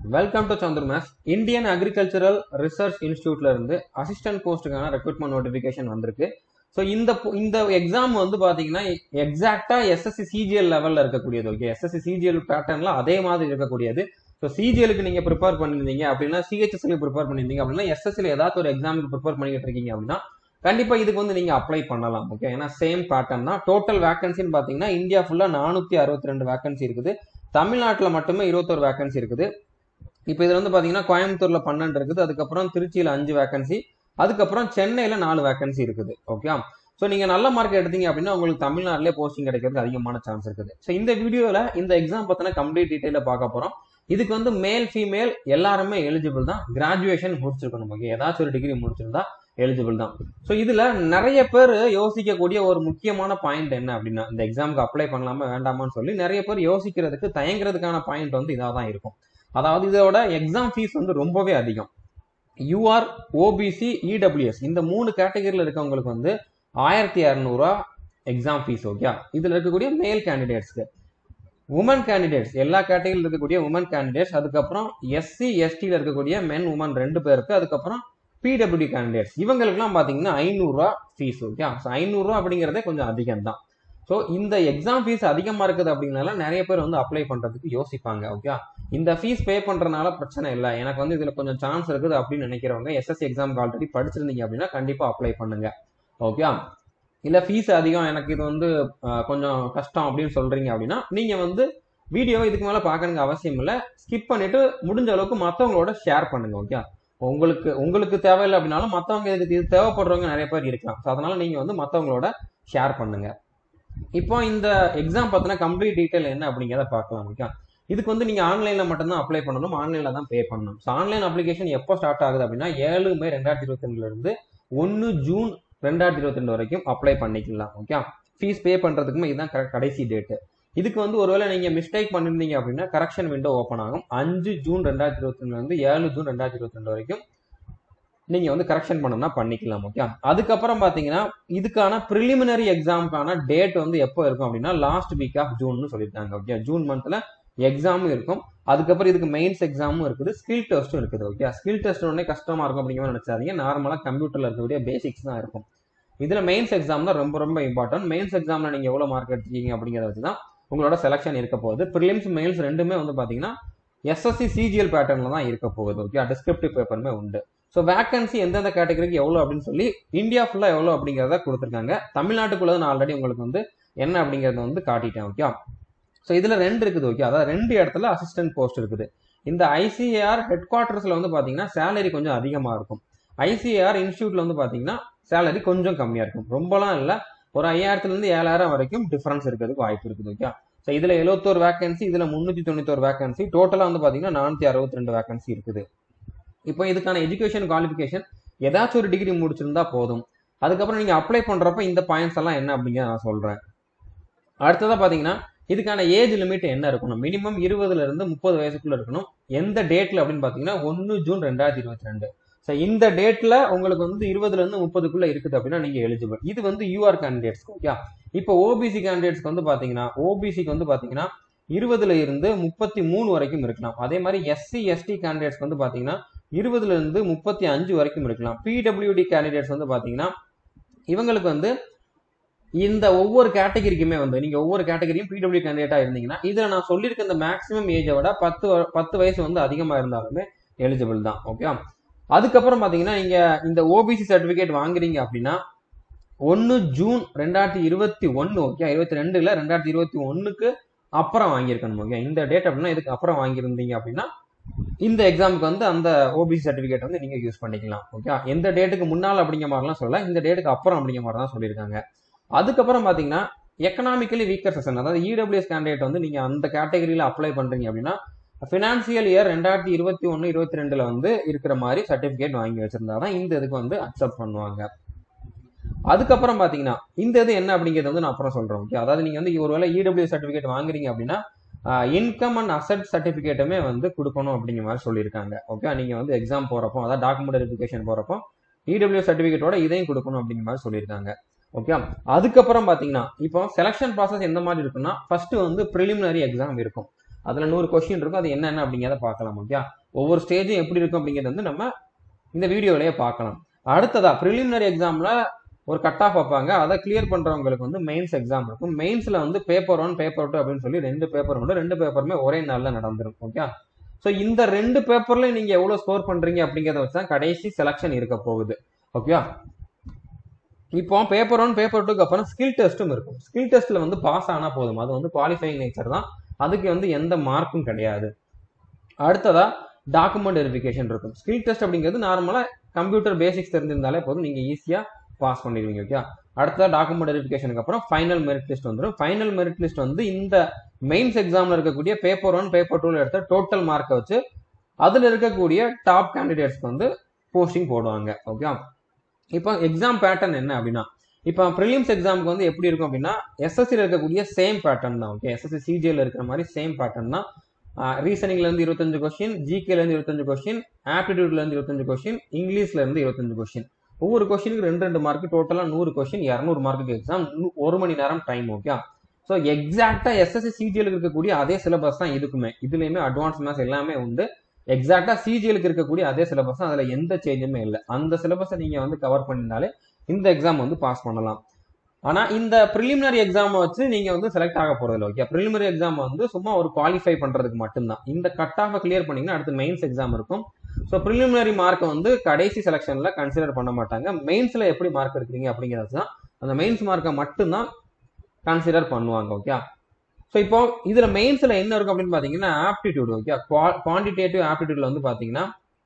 welcome to Chandramas Indian agricultural research இன்ஸ்டியூட்ல இருந்து assistant போஸ்ட்டுக்கான ரெக்ரூட்மெண்ட் நோட்டிஃபிகேஷன் வந்திருக்கு ஸோ இந்த po- இந்த எக்ஸாம் வந்து பாத்தீங்கன்னா எக்ஸாக்டா எஸ்எஸ்சி சிஜிஎல் லெவல்ல இருக்கக்கூடியது ஓகே எஸ்எஸ்சி சிஜிஎல் பேட்டர்ன்ல அதே மாதிரி இருக்கக்கூடியது ஸோ சிஜிஎலுக்கு நீங்க ப்ரிப்பேர் பண்ணிருந்தீங்க அப்படின்னா சிஹெச்எஸ்ல ப்ரிப்பேர் பண்ணிருந்தீங்க அப்படின்னா எஸ்எஸ்சில ஏதாச்சும் ஒரு எக்ஸாமுக்கு ப்ரிப்பேர் பண்ணிட்டு இருக்கீங்க அப்படின்னா கண்டிப்பா இதுக்கு வந்து நீங்க அப்ளை பண்ணலாம் ஓகே ஏன்னா சேம் பேட்டர்ன் தான் டோட்டல் வேகன்சின்னு பாத்தீங்கன்னா இந்தியா ஃபுல்லா நானூத்தி அறுபத்தி ரெண்டு வேகன்சி இருக்குது தமிழ்நாட்டில் மட்டுமே இருபத்தொரு வேகன்சி இருக்குது இப்போ இதுல வந்து பாத்தீங்கன்னா கோயம்புத்தூர்ல பன்னெண்டு இருக்குது அதுக்கப்புறம் திருச்சியில அஞ்சு வேகன்சி அதுக்கப்புறம் சென்னையில நாலு வேகன்சி இருக்குது ஓகே ஸோ நீங்க நல்ல மார்க் எடுத்தீங்க அப்படின்னா உங்களுக்கு தமிழ்நாட்டிலே போஸ்டிங் கிடைக்கிறதுக்கு அதிகமான சான்ஸ் இருக்குது ஸோ இந்த வீடியோல இந்த எக்ஸாம் பத்தின கம்ப்ளீட் டீட்டெயில பார்க்க போறோம் இதுக்கு வந்து மேல் ஃபீமேல் எல்லாருமே எலிஜிபிள் தான் கிராஜுவேஷன் முடிச்சிருக்கணும் ஓகே ஏதாச்சும் ஒரு டிகிரி முடிச்சிருந்தா எலிஜிபிள் தான் ஸோ இதுல நிறைய பேர் யோசிக்கக்கூடிய ஒரு முக்கியமான பாயிண்ட் என்ன அப்படின்னா இந்த எக்ஸாமுக்கு அப்ளை பண்ணலாமா வேண்டாமான்னு சொல்லி நிறைய பேர் யோசிக்கிறதுக்கு தயங்குறதுக்கான பாயிண்ட் வந்து இதாக தான் இருக்கும் அதாவது இதோட எக்ஸாம் ஃபீஸ் வந்து ரொம்பவே அதிகம் யூஆர் ஓபிசி இடபிள்யூஎஸ் இந்த மூணு கேட்டகரியில் இருக்கவங்களுக்கு வந்து ஆயிரத்தி இரநூறுவா எக்ஸாம் ஃபீஸ் ஓகே இதுல இருக்கக்கூடிய மேல் கேண்டிடேட்ஸ்க்கு உமன் கேண்டிடேட்ஸ் எல்லா கேட்டகரியில் இருக்கக்கூடிய உமன் கேண்டிடேட்ஸ் அதுக்கப்புறம் எஸ்சி எஸ்டியில் இருக்கக்கூடிய மென் உமன் ரெண்டு பேருக்கு அதுக்கப்புறம் பிடபிள்யூடி கேண்டிடேட்ஸ் இவங்களுக்குலாம் பார்த்தீங்கன்னா ஐநூறுரூவா ஃபீஸ் ஓகே ஸோ ஐநூறுரூவா அப்படிங்கிறதே கொஞ்சம் அதிகம் தான் ஸோ இந்த எக்ஸாம் ஃபீஸ் அதிகமாக இருக்குது அப்படிங்கனால நிறைய பேர் வந்து அப்ளை பண்ணுறதுக்கு யோசிப்பாங்க ஓகே இந்த ஃபீஸ் பே பண்ணுறதுனால பிரச்சனை இல்லை எனக்கு வந்து இதில் கொஞ்சம் சான்ஸ் இருக்குது அப்படின்னு நினைக்கிறவங்க எஸ்எஸ்சி எக்ஸாமுக்கு ஆல்ரெடி படிச்சிருந்தீங்க அப்படின்னா கண்டிப்பாக அப்ளை பண்ணுங்க ஓகே இல்லை ஃபீஸ் அதிகம் எனக்கு இது வந்து அஹ், கொஞ்சம் கஷ்டம் அப்படின்னு சொல்றீங்க அப்படின்னா நீங்கள் வந்து வீடியோ இதுக்கு மேலே பார்க்கணுங்க அவசியம் இல்லை ஸ்கிப் பண்ணிட்டு முடிஞ்ச அளவுக்கு மற்றவங்களோட ஷேர் பண்ணுங்க ஓகே உங்களுக்கு உங்களுக்கு தேவையில்லை அப்படின்னாலும் மற்றவங்க இதுக்கு இது தேவைப்படுறவங்க நிறைய பேர் இருக்கலாம் ஸோ அதனால நீங்கள் வந்து மற்றவங்களோட ஷேர் பண்ணுங்க இப்போ இந்த எக்ஸாம் பத்தின கம்ப்ளீட் டீட்டெயில் என்ன அப்படிங்கிறத பார்க்கலாம் ஓகே இதுக்கு வந்து நீங்க ஆன்லைன்ல மட்டும்தான் அப்ளை பண்ணணும் ஆன்லைன்ல தான் பே பண்ணணும் ஸோ ஆன்லைன் அப்ளிகேஷன் எப்போ ஸ்டார்ட் ஆகுது அப்படின்னா ஏழு மே ரெண்டாயிரத்தி இருபத்தி ரெண்டுல இருந்து ஒன்று ஜூன் ரெண்டாயிரத்தி இருபத்தி ரெண்டு வரைக்கும் அப்ளை பண்ணிக்கலாம் ஓகே ஃபீஸ் பே பண்றதுக்குமே இதுதான் கர- கடைசி டேட்டு இதுக்கு வந்து ஒருவேளை நீங்க மிஸ்டேக் பண்ணிருந்தீங்க அப்படின்னா கரெக்ஷன் விண்டோ ஓப்பன் ஆகும் அஞ்சு ஜூன் ரெண்டாயிரத்தி இருபத்தி ரெண்டுல இருந்து ஏழு ஜூன் ரெண்டாயிரத்தி இருபத்தி ரெண்டு வரைக்கும் நீங்க வந்து கரெக்ஷன் பண்ணணும்னா பண்ணிக்கலாம் ஓகே அதுக்கப்புறம் பாத்தீங்கன்னா இதுக்கான ப்ரிலிமினரி எக்ஸாமுக்கான டேட் வந்து எப்போ இருக்கும் அப்படின்னா லாஸ்ட் வீக் ஆஃப் ஜூன்னு சொல்லியிருக்காங்க ஓகே ஜூன் மந்த்ல எக்ஸாமும் இருக்கும் அதுக்கப்புறம் இதுக்கு மெயின்ஸ் எக்ஸாமும் இருக்குது ஸ்கில் டெஸ்ட்டும் இருக்குது ஓகே ஸ்கில் டெஸ்ட் உடனே கஷ்டமா இருக்கும் அப்படிங்கிற மாதிரி நினைச்சாதீங்க நார்மலா கம்ப்யூட்டர்ல இருக்கக்கூடிய பேசிக்ஸ் தான் இருக்கும் இதுல மெயின்ஸ் எக்ஸாம் தான் ரொம்ப ரொம்ப இம்பார்ட்டன்ட் மெயின்ஸ் எக்ஸாம்ல நீங்க எவ்வளவு மார்க் எடுத்துக்கீங்க அப்படிங்கறத வச்சு தான் உங்களோட செலக்ஷன் இருக்க போகுது ப்ரிலிம்ஸ் மெயின்ஸ் ரெண்டுமே வந்து பாத்தீங்கன்னா எஸ்எஸ்சி சிஜிஎல் பேட்டர்ன்ல தான் இருக்க போகுது ஓகே டிஸ்கிரிப்டிவ் பேப்பருமே உண்டு ஸோ வேகன்சி எந்தெந்த கேட்டகரிக்கு எவ்வளோ அப்படின்னு சொல்லி இந்தியா ஃபுல்லாக எவ்வளோ அப்படிங்கிறத கொடுத்துருக்காங்க தமிழ்நாட்டுக்குள்ள நான் ஆல்ரெடி உங்களுக்கு வந்து என்ன அப்படிங்கிறத வந்து காட்டிட்டேன் ஓகே ஸோ இதில் ரெண்டு இருக்குது ஓகே அதாவது ரெண்டு இடத்துல அசிஸ்டன்ட் போஸ்ட் இருக்குது இந்த ஐசிஏஆர் ஹெட் குவார்ட்டர்ஸில் வந்து பார்த்தீங்கன்னா சேலரி கொஞ்சம் அதிகமாக இருக்கும் ஐசிஏஆர் இன்ஸ்டியூட்ல வந்து பார்த்தீங்கன்னா சேலரி கொஞ்சம் கம்மியாக இருக்கும் ரொம்பலாம் இல்லை ஒரு ஐயாயிரத்துலேருந்து ஏழாயிரம் வரைக்கும் டிஃபரன்ஸ் இருக்கிறதுக்கு வாய்ப்பு இருக்குது ஓகே ஸோ இதில் எழுபத்தோரு வேகன்சி இதில் முந்நூற்றி தொண்ணூத்தோரு வேகன்சி டோட்டலாக வந்து பார்த்தீங்கன்னா நானூற்றி அறுபத்தி ரெண்டு வேகன்சி இருக்குது இப்போ இதுக்கான எஜுகேஷன் குவாலிஃபிகேஷன் ஏதாச்சும் ஒரு டிகிரி முடிச்சிருந்தா போதும் அதுக்கப்புறம் நீங்க அப்ளை பண்றப்ப இந்த பாயிண்ட்ஸ் எல்லாம் என்ன அப்படிங்கிறத நான் சொல்றேன் அடுத்ததா பாத்தீங்கன்னா இதுக்கான ஏஜ் லிமிட் என்ன இருக்கணும் மினிமம் இருபதுல இருந்து முப்பது வயசுக்குள்ள இருக்கணும் எந்த டேட்ல அப்படின்னு பாத்தீங்கன்னா ஒன்னு ஜூன் ரெண்டாயிரத்தி இருபத்தி ரெண்டு ஸோ இந்த டேட்ல உங்களுக்கு வந்து இருபதுல இருந்து முப்பதுக்குள்ள இருக்குது அப்படின்னா நீங்க எலிஜிபிள் இது வந்து யூஆர் கேண்டிடேட்ஸ் ஓகே இப்போ ஓபிசி கேண்டிடேட்ஸ்க்கு வந்து பாத்தீங்கன்னா ஓபிசிக்கு வந்து பாத்தீங்கன்னா இருபதுல இருந்து முப்பத்தி மூணு வரைக்கும் இருக்கலாம் அதே மாதிரி எஸ்சி எஸ்டி கேண்டிடேட்ஸ்க்கு வந்து பாத்தீங்கன்னா இருபதுல இருந்து முப்பத்தி அஞ்சு வரைக்கும் இருக்கலாம் பிடபிள்யூடி கேண்டிடேட்ஸ் வந்து பாத்தீங்கன்னா இவங்களுக்கு வந்து இந்த ஒவ்வொரு கேட்டகரிக்குமே வந்து நீங்க ஒவ்வொரு கேட்டகரியும் பிடபிள்யூ கேண்டிடேட்டா இருந்தீங்கன்னா இதுல நான் சொல்லியிருக்க இந்த மேக்ஸிமம் ஏஜை விட பத்து வ- பத்து வயசு வந்து அதிகமா இருந்தாலுமே எலிஜிபிள் தான் ஓகே அதுக்கப்புறம் பாத்தீங்கன்னா நீங்க இந்த ஓபிசி சர்டிபிகேட் வாங்குறீங்க அப்படின்னா ஒன்னு ஜூன் ரெண்டாயிரத்தி இருபத்தி ஒன்னு ஓகே இருபத்தி ரெண்டுல ரெண்டாயிரத்தி இருபத்தி ஒன்னுக்கு அப்புறம் வாங்கியிருக்கணும் ஓகே இந்த டேட் அப்படின்னா இதுக்கு அப்புறம் வாங்கியிருந்தீங்க அப்படின்னா இந்த எக்ஸாமுக்கு வந்து அந்த ஓபிசி சர்டிபிகேட் வந்து நீங்க யூஸ் பண்ணிக்கலாம் ஓகே எந்த டேட்டுக்கு முன்னால் அப்படிங்கிற மாதிரிலாம் சொல்லல இந்த டேட்டுக்கு அப்புறம் அப்படிங்கிற மாதிரி தான் சொல்லியிருக்காங்க அதுக்கப்புறம் பாத்தீங்கன்னா எக்கனாமிக்கலி வீக்கர் செஷன் அதாவது இடபிள்யூஎஸ் கேண்டிடேட் வந்து நீங்க அந்த கேட்டகரியில அப்ளை பண்றீங்க அப்படின்னா ஃபினான்சியல் இயர் ரெண்டாயிரத்தி இருபத்தி ஒன்று இருபத்தி ரெண்டுல வந்து இருக்கிற மாதிரி சர்டிபிகேட் வாங்கி வச்சிருந்தா தான் இந்த இதுக்கு வந்து அக்செப்ட் பண்ணுவாங்க அதுக்கப்புறம் பாத்தீங்கன்னா இந்த இது என்ன அப்படிங்கிறது வந்து நான் அப்புறம் சொல்றேன் ஓகே அதாவது நீங்க வந்து ஒருவேளை இடபிள்யூ சர்டிபிகேட் வாங்குறீங்க அப்படின்னா இன்கம் அண்ட் அசட் சர்டிபிகேட்டுமே வந்து கொடுக்கணும் அப்படிங்கிற மாதிரி சொல்லியிருக்காங்க ஓகே நீங்க வந்து எக்ஸாம் போறப்போ அதாவது டாக்குமெண்ட் வெரிஃபிகேஷன் போறப்போ இடபிள்யூ சர்டிபிகேட்டோட இதையும் கொடுக்கணும் அப்படிங்கிற மாதிரி சொல்லியிருக்காங்க ஓகே அதுக்கப்புறம் பாத்தீங்கன்னா இப்போ செலக்ஷன் ப்ராசஸ் எந்த மாதிரி இருக்குன்னா ஃபர்ஸ்ட் வந்து ப்ரிலிமினரி எக்ஸாம் இருக்கும் அதுல நூறு கொஸ்டின் இருக்கும் அது என்னென்ன அப்படிங்கிறத பார்க்கலாம் ஓகே ஒவ்வொரு ஸ்டேஜும் எப்படி இருக்கும் அப்படிங்கிறது வந்து நம்ம இந்த வீடியோவிலேயே பார்க்கலாம் அடுத்ததா ப்ரிலிமினரி எக்ஸாமில் ஒரு கட் ஆஃப் வைப்பாங்க அதை கிளியர் பண்ணுறவங்களுக்கு வந்து மெயின்ஸ் எக்ஸாம் இருக்கும் மெயின்ஸில் வந்து பேப்பர் ஒன் பேப்பர் டூ அப்படின்னு சொல்லி ரெண்டு பேப்பர் உண்டு ரெண்டு பேப்பருமே ஒரே நாளில் நடந்துரும் ஓகே ஸோ இந்த ரெண்டு பேப்பர்ல நீங்கள் எவ்வளோ ஸ்கோர் பண்ணுறீங்க அப்படிங்கிறத வச்சு தான் கடைசி செலெக்ஷன் இருக்க போகுது ஓகே இப்போ பேப்பர் ஒன் பேப்பர் டூக்கு அப்புறம் ஸ்கில் டெஸ்ட்டும் இருக்கும் ஸ்கில் டெஸ்ட்டில் வந்து பாஸ் ஆனால் போதும் அது வந்து குவாலிஃபைங் நேச்சர் தான் அதுக்கு வந்து எந்த மார்க்கும் கிடையாது அடுத்ததா டாக்குமெண்ட் வெரிஃபிகேஷன் இருக்கும் ஸ்கில் டெஸ்ட் அப்படிங்கிறது நார்மலாக கம்ப்யூட்டர் பேசிக்ஸ் தெரிஞ்சிருந்தாலே போதும் நீங்கள் ஈஸியாக பாஸ் பண்ணிடுவீங்க ஓகே அடுத்ததா டாக்குமெண்ட் வெரிஃபிகேஷனுக்கு அப்புறம் ஃபைனல் மெரிட் லிஸ்ட் வந்துடும் ஃபைனல் மெரிட் லிஸ்ட் வந்து இந்த மெயின்ஸ் எக்ஸாமில் இருக்கக்கூடிய பேப்பர் ஒன் பேப்பர் டூவில் எடுத்த டோட்டல் மார்க்கை வச்சு அதில் இருக்கக்கூடிய டாப் கேண்டிடேட்ஸ்க்கு வந்து போஸ்டிங் போடுவாங்க ஓகே இப்போ எக்ஸாம் பேட்டர்ன் என்ன அப்படின்னா இப்போ ப்ரிலிம்ஸ் எக்ஸாமுக்கு வந்து எப்படி இருக்கும் அப்படின்னா எஸ்எஸ்சியில் இருக்கக்கூடிய சேம் பேட்டர்ன் தான் ஓகே எஸ்எஸ்சி சிஜியில் இருக்கிற மாதிரி சேம் பேட்டர்ன் தான் ரீசனிங்லேருந்து இருபத்தஞ்சு கொஸ்டின் ஜிகேலேருந்து இருபத்தஞ்சு கொஸ்டின் ஆப்டிடியூட்லேருந்து இருபத்தஞ்சு கொஸ்டின் இங்கிலீஷ்லேருந்து இருபத்தஞ்சு கொஸ்டின் ஒவ்வொரு கொஸ்டினுக்கு ரெண்டு ரெண்டு மார்க் டோட்டலாக நூறு கொஸ்டின் இரநூறு மார்க்குக்கு எக்ஸாம் ஒரு மணி நேரம் டைம் ஓகே ஸோ எக்ஸாக்டாக எஸ்எஸ்சி சிஜிஎலுக்கு இருக்கக்கூடிய அதே சிலபஸ் தான் இதுக்குமே இதுலேயுமே அட்வான்ஸ் மேத்ஸ் எல்லாமே உண்டு எக்ஸாக்டாக சிஜிஎலுக்கு இருக்கக்கூடிய அதே சிலபஸ் தான் அதில் எந்த சேஞ்சுமே இல்லை அந்த சிலபஸை நீங்கள் வந்து கவர் பண்ணினாலே இந்த எக்ஸாம் வந்து பாஸ் பண்ணலாம் ஆனால் இந்த ப்ரிலிமினரி எக்ஸாமை வச்சு நீங்கள் வந்து செலக்ட் ஆக போகிறதில்ல ஓகே ப்ரிலிமினரி எக்ஸாம் வந்து சும்மா ஒரு குவாலிஃபை பண்ணுறதுக்கு மட்டும்தான் இந்த கட் ஆஃபை கிளியர் பண்ணிங்கன்னா அடுத்து மெயின்ஸ் எக்ஸாம் இருக்கும் ஸோ ப்ரிலிமினரி மார்க்கை வந்து கடைசி செலெக்ஷனில் கன்சிடர் பண்ண மாட்டாங்க மெயின்ஸில் எப்படி மார்க் எடுக்கிறீங்க அப்படிங்கிறது தான் அந்த மெயின்ஸ் மார்க்கை மட்டும்தான் கன்சிடர் பண்ணுவாங்க ஓகே ஸோ இப்போ இதில் மெயின்ஸில் என்ன இருக்கும் அப்படின்னு பார்த்தீங்கன்னா ஆப்டிடியூட் ஓகே குவான்டிடேட்டிவ் ஆப்டிடியூட்ல வந்து பார்த்தீங்கன்னா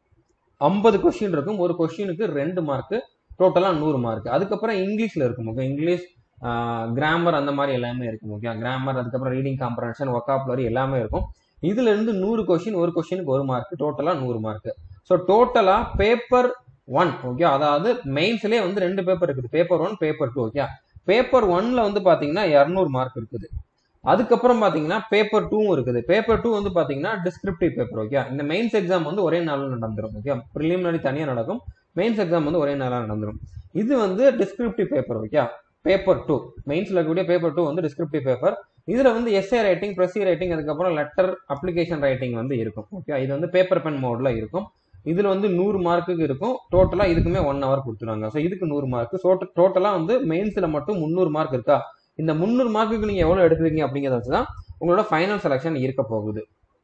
ஐம்பது கொஸ்டின் இருக்கும் ஒரு கொஸ்டினுக்கு ரெண்டு மார்க்கு டோட்டலாக நூறு மார்க் அதுக்கப்புறம் இங்கிலீஷில் இருக்கும் ஓகே இங்கிலீஷ் கிராமர் அந்த மாதிரி எல்லாமே இருக்கும் ஓகே கிராமர் அதுக்கப்புறம் ரீடிங் காம்ப்ரன்ஷன் ஒக்காப்புலரி எல்லாமே இருக்கும் இதுல இருந்து நூறு கொஸ்டின் ஒரு கொஸ்டினுக்கு ஒரு மார்க் டோட்டலாக நூறு மார்க் ஸோ டோட்டலாக பேப்பர் ஒன் ஓகே அதாவது மெயின்ஸ்லேயே வந்து ரெண்டு பேப்பர் இருக்குது paper one paper two okay paper ஒன்ல வந்து பார்த்தீங்கன்னா இரநூறு மார்க் இருக்குது அதுக்கப்புறம் பார்த்தீங்கன்னா பேப்பர் டூவும் இருக்குது பேப்பர் டூ வந்து பார்த்தீங்கன்னா டிஸ்கிரிப்டிவ் பேப்பர் ஓகே இந்த மெயின்ஸ் எக்ஸாம் வந்து ஒரே நாளில் நடந்துரும் ஓகே ப்ரிலிமினரி தனியாக நடக்கும் மெயின்ஸ் எக்ஸாம் வந்து ஒரே நாளாக நடந்துரும் இது வந்து descriptive paper okay paper two மெயின்ஸில் இருக்கக்கூடிய பேப்பர் டூ வந்து டிஸ்கிரிப்டிவ் பேப்பர் இதில் வந்து எஸ்ஏ ரைட்டிங் ப்ரெஸி ரைட்டிங் அதுக்கப்புறம் லெட்டர் அப்ளிகேஷன் ரைட்டிங் வந்து இருக்கும் ஓகே இது வந்து பேப்பர் பென் மோடில் இருக்கும் இதில் வந்து நூறு மார்க்குக்கு இருக்கும் டோட்டலாக இதுக்குமே ஒன் ஹவர் கொடுத்துருவாங்க ஸோ இதுக்கு நூறு மார்க் ஸோ டோட்டலாக வந்து மெயின்ஸில் மட்டும் முந்நூறு மார்க் இருக்கா இந்த முந்நூறு மார்க்குக்கு நீங்கள் எவ்வளோ எடுக்கிறீங்க அப்படிங்கிறத வச்சு தான் உங்களோட ஃபைனல் செலெக்ஷன் இருக்க போகுது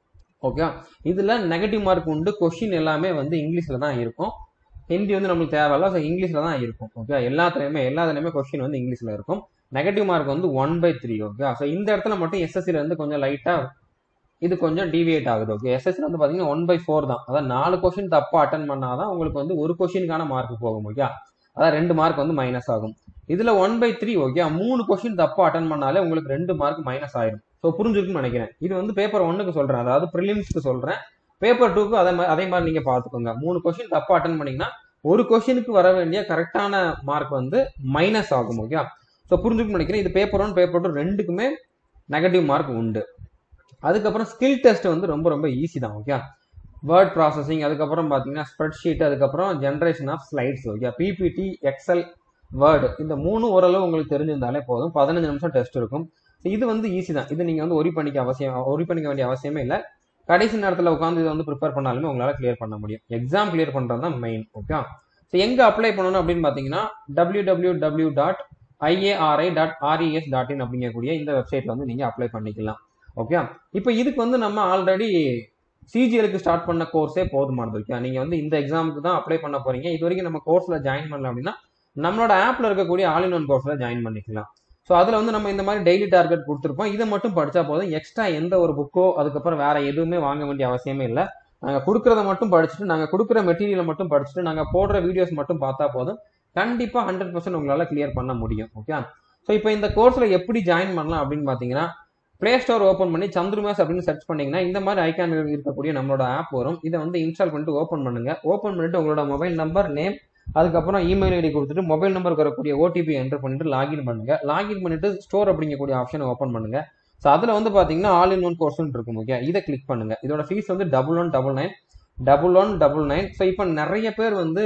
ஓகே இதில் நெகட்டிவ் மார்க் உண்டு கொஷின் எல்லாமே வந்து இங்கிலீஷில் தான் இருக்கும் ஹிந்தி வந்து நம்மளுக்கு தேவையில்ல ஸோ இங்கிலீஷில் தான் இருக்கும் ஓகே எல்லாத்துலேயுமே எல்லாத்துலேயுமே கொஸ்டின் வந்து இங்கிலீஷில் இருக்கும் நெகட்டிவ் மார்க் வந்து one by three okay so இந்த இடத்துல மட்டும் எஸ்எஸ்சியில் வந்து கொஞ்சம் லைட்டாக இது கொஞ்சம் டிவியேட் ஆகுது ஓகே எஸ்எஸ்சியில் வந்து பார்த்தீங்கன்னா ஒன் பை ஃபோர் தான் அதாவது நாலு கொஸ்டின் தப்பாக அட்டன் பண்ணாதான் உங்களுக்கு வந்து ஒரு கொஸ்டினுக்கான மார்க் போகும் ஓகே அதாவது ரெண்டு மார்க் வந்து மைனஸ் ஆகும் இதில் ஒன் பை த்ரீ ஓகே மூணு கொஸ்டின் தப்பாக அட்டன் பண்ணாலே உங்களுக்கு ரெண்டு மார்க் மைனஸ் ஆயிடும் ஸோ புரிஞ்சிருக்குன்னு நினைக்கிறேன் இது வந்து பேப்பர் ஒன்னுக்கு சொல்கிறேன் அதாவது ப்ரிலிம்ஸ்க்கு சொல்கிறேன் பேப்பர் டூக்கு அதே மாதிரி அதே மாதிரி நீங்கள் பார்த்துக்கோங்க மூணு கொஸ்டின் தப்பாக அட்டன் பண்ணீங்கன்னா ஒரு கொஸ்டினுக்கு வர வேண்டிய கரெக்டான மார்க் வந்து மைனஸ் ஆகும் ஓகே ஸோ புரிஞ்சுக்க நினைக்கிறேன் இது பேப்பர் ஒன் பேப்பர் டூ ரெண்டுக்குமே நெகட்டிவ் மார்க் உண்டு அதுக்கப்புறம் ஸ்கில் டெஸ்ட் வந்து ரொம்ப ரொம்ப ஈஸி தான் ஓகே வேர்ட் ப்ராசஸிங் அதுக்கப்புறம் பார்த்தீங்கன்னா ஸ்ப்ரெட் ஷீட் அதுக்கப்புறம் generation of slides okay PPT Excel word இந்த மூணு ஓரளவு உங்களுக்கு தெரிஞ்சிருந்தாலே போதும் பதினஞ்சு நிமிஷம் டெஸ்ட் இருக்கும் இது வந்து ஈஸி தான் இது நீங்கள் வந்து ஒரி பண்ணிக்க அவசியம் ஒரி பண்ணிக்க வேண்டிய அவசியமே இல்லை கடைசி நேரத்தில் உட்காந்து இதை வந்து ப்ரிப்பேர் பண்ணாலுமே உங்களால் கிளியர் பண்ண முடியும் எக்ஸாம் கிளியர் பண்ணுறது தான் மெயின் ஓகே ஸோ எங்கே அப்ளை பண்ணணும் அப்படின்னு பார்த்தீங்கன்னா W W W dot IARI dot RES dot in அப்படிங்கக்கூடிய இந்த வெப்சைட்டில் வந்து நீங்கள் அப்ளை பண்ணிக்கலாம் ஓகே இப்போ இதுக்கு வந்து நம்ம ஆல்ரெடி சிஜிஎலுக்கு ஸ்டார்ட் பண்ண கோர்ஸே போதுமானது ஓகே நீங்கள் வந்து இந்த எக்ஸாமுக்கு தான் அப்ளை பண்ண போறீங்க இது வரைக்கும் நம்ம கோர்ஸில் ஜாயின் பண்ணல அப்படின்னா நம்மளோட ஆப்பில் இருக்கக்கூடிய ஆல் இன் ஒன் கோர்ஸில் ஜாயின் பண்ணிக்கலாம் ஸோ அதில் வந்து நம்ம இந்த மாதிரி டெய்லி டார்கெட் கொடுத்துருப்போம் இதை மட்டும் படித்தா போதும் எக்ஸ்ட்ரா எந்த ஒரு புக்கோ அதுக்கப்புறம் வேற எதுவுமே வாங்க வேண்டிய அவசியமே இல்லை நாங்கள் கொடுக்குறத மட்டும் படிச்சுட்டு நாங்கள் கொடுக்குற மெட்டீரியலை மட்டும் படிச்சுட்டு நாங்கள் போடுற வீடியோஸ் மட்டும் பார்த்தா போதும் கண்டிப்பாக ஹண்ட்ரட் பர்சன்ட் உங்களால் கிளியர் பண்ண முடியும் ஓகே ஸோ இப்போ இந்த கோர்ஸில் எப்படி ஜாயின் பண்ணலாம் அப்படின்னு பார்த்தீங்கன்னா ப்ளே ஸ்டோர் ஓப்பன் பண்ணி சந்துருமேஸ் அப்படின்னு சர்ச் பண்ணீங்கன்னா இந்த மாதிரி ஐக்கான் இருக்கக்கூடிய நம்மளோட ஆப் வரும் இதை வந்து இன்ஸ்டால் பண்ணிட்டு ஓப்பன் பண்ணுங்க ஓப்பன் பண்ணிட்டு உங்களோட மொபைல் நம்பர் நேம் அதுக்கப்புறம் இமெயில் ஐடி கொடுத்துட்டு மொபைல் நம்பருக்கு வரக்கூடிய ஓடிபி என்டர் பண்ணிட்டு லாகின் பண்ணுங்க லாகின் பண்ணிட்டு ஸ்டோர் அப்படிங்கக்கூடிய ஆப்ஷனை ஓப்பன் பண்ணுங்க ஸோ அதில் வந்து பார்த்தீங்கன்னா ஆல் இன் ஒன் கோர்ஸ்னு இருக்கும் ஓகே இதை கிளிக் பண்ணுங்க இதோட ஃபீஸ் வந்து double one double nine double one double nine so இப்போ நிறைய பேர் வந்து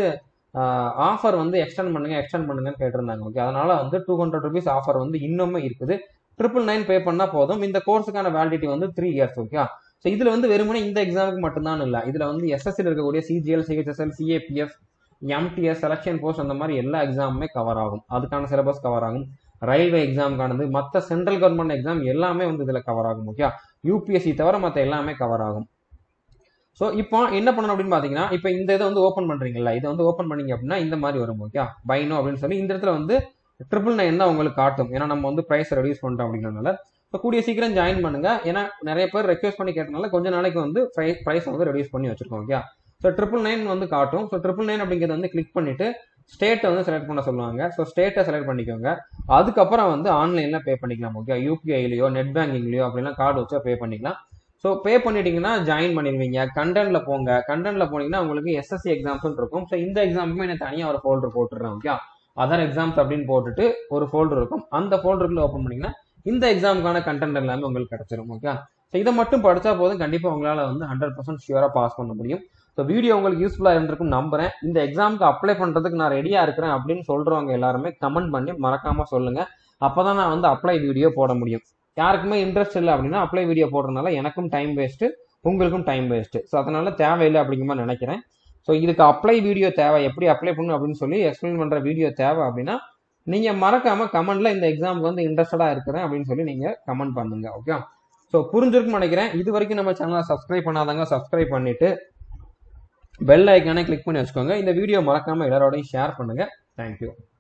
ஆஃபர் வந்து எக்ஸ்டெண்ட் பண்ணுங்க எக்ஸ்டெண்ட் பண்ணுங்கன்னு கேட்டிருந்தாங்க ஓகே அதனால வந்து டூ ஹண்ட்ரட் ருபீஸ் ஆஃபர் வந்து இன்னுமே இருக்குது ட்ரிபிள் நைன் பே பண்ணால் போதும் இந்த கோர்ஸுக்கான வேலிடிட்டி வந்து த்ரீ இயர்ஸ் ஓகே ஸோ இதுல வந்து வெறுமனே இந்த எக்ஸாமுக்கு மட்டும்தான் இல்லை இதுல வந்து எஸ்எஸ்சியில் இருக்கக்கூடிய CGL CHSL CAPF MTS selection post அந்த மாதிரி எல்லா எக்ஸாமுமே கவர் ஆகும் அதுக்கான சிலபஸ் கவர் ஆகும் ரயில்வே எக்ஸாமுக்கானது மற்ற சென்ட்ரல் கவர்மெண்ட் எக்ஸாம் எல்லாமே வந்து இதில் கவர் ஆகும் ஓகே யூபிஎஸ்சி தவிர மற்ற எல்லாமே கவர் ஆகும் ஸோ இப்போ என்ன பண்ணணும் அப்படின்னு பார்த்தீங்கன்னா இப்போ இந்த இதை வந்து ஓப்பன் பண்ணுறீங்கல்ல இதை வந்து ஓப்பன் பண்ணீங்க அப்படின்னா இந்த மாதிரி வரும் ஓகே பைனோ அப்படின்னு சொல்லி இந்த இடத்துல வந்து ட்ரிபிள் நைன் தான் உங்களுக்கு காட்டும் ஏன்னா நம்ம வந்து ப்ரைஸ் ரெடியூஸ் பண்ணிட்டோம் அப்படிங்கிறதுனால இப்போ கூடிய சீக்கிரம் ஜாயின் பண்ணுங்க ஏன்னா நிறைய பேர் ரெக்வஸ்ட் பண்ணி கேட்டனால கொஞ்ச நாளைக்கு வந்து ப்ரைஸ் வந்து ரெடியூஸ் பண்ணி வச்சிருக்கோம் ஓகே ஸோ ட்ரிபிள் நைன் வந்து காட்டும் ஸோ ட்ரிபிள் நைன் அப்படிங்கிறத வந்து கிளிக் பண்ணிட்டு ஸ்டேட்டை வந்து செலக்ட் பண்ண சொல்லுவாங்க ஸோ ஸ்டேட்டை செலக்ட் பண்ணிக்கோங்க அதுக்கப்புறம் வந்து ஆன்லைனில் பே பண்ணிக்கலாம் ஓகே யூபிஐலையோ நெட் பேங்கிங்லையோ அப்படிலாம் கார்டு வச்சா பே பண்ணிக்கலாம் ஸோ பே பண்ணிட்டீங்கன்னா ஜாயின் பண்ணிடுவீங்க கண்டென்ட்ல போங்க கண்டென்ட்ல போனீங்கன்னா உங்களுக்கு எஸ்எஸ்சி எக்ஸாம்ஸ் இருக்கும் ஸோ இந்த எக்ஸாமுக்குமே நான் தனியாக ஒரு ஃபோல்டர் போட்டுடுறேன் ஓகே அதர் எக்ஸாம்ஸ் அப்படின்னு போட்டுட்டு ஒரு ஃபோல்டர் இருக்கும் அந்த ஃபோல்டருக்குள்ள ஓப்பன் பண்ணீங்கன்னா இந்த எக்ஸாமுக்கான கண்டென்ட் எல்லாமே உங்களுக்கு கிடைச்சிரும் ஓகே ஸோ இதை மட்டும் படிச்சா போதும் கண்டிப்பாக உங்களால் வந்து ஹண்ட்ரட் பர்சன்ட் ஷியூராக பாஸ் பண்ண முடியும் ஸோ வீடியோ உங்களுக்கு யூஸ்ஃபுல்லாக இருந்திருக்கும் நம்புறேன் இந்த எக்ஸாமுக்கு அப்ளை பண்ணுறதுக்கு நான் ரெடியாக இருக்கிறேன் அப்படின்னு சொல்கிறவங்க எல்லாருமே கமெண்ட் பண்ணி மறக்காமல் சொல்லுங்கள் அப்போ தான் நான் வந்து அப்ளை வீடியோ போட முடியும் யாருக்குமே இன்ட்ரெஸ்ட் இல்லை அப்படின்னா அப்ளை வீடியோ போடுறதுனால எனக்கும் டைம் வேஸ்ட்டு உங்களுக்கும் டைம் வேஸ்ட்டு ஸோ அதனால தேவையில்லை அப்படிங்கிற மாதிரி நினைக்கிறேன் ஸோ இதுக்கு அப்ளை வீடியோ தேவை எப்படி அப்ளை பண்ணணும் அப்படின்னு சொல்லி எக்ஸ்பிளைன் பண்ணுற வீடியோ தேவை அப்படின்னா நீங்கள் மறக்காமல் கமெண்ட்டில் இந்த எக்ஸாமுக்கு வந்து இன்ட்ரெஸ்டடாக இருக்கிறேன் அப்படின்னு சொல்லி நீங்கள் கமெண்ட் பண்ணுங்க ஓகே ஸோ புரிஞ்சிருக்குன்னு நினைக்கிறேன் இது வரைக்கும் நம்ம சேனலை சப்ஸ்கிரைப் பண்ணாதவங்க சப்ஸ்கிரைப் பண்ணிட்டு பெல் ஐக்கானே கிளிக் பண்ணி வச்சுக்கோங்க இந்த வீடியோ மறக்காமல் எல்லாரோடையும் ஷேர் பண்ணுங்கள் தேங்க்யூ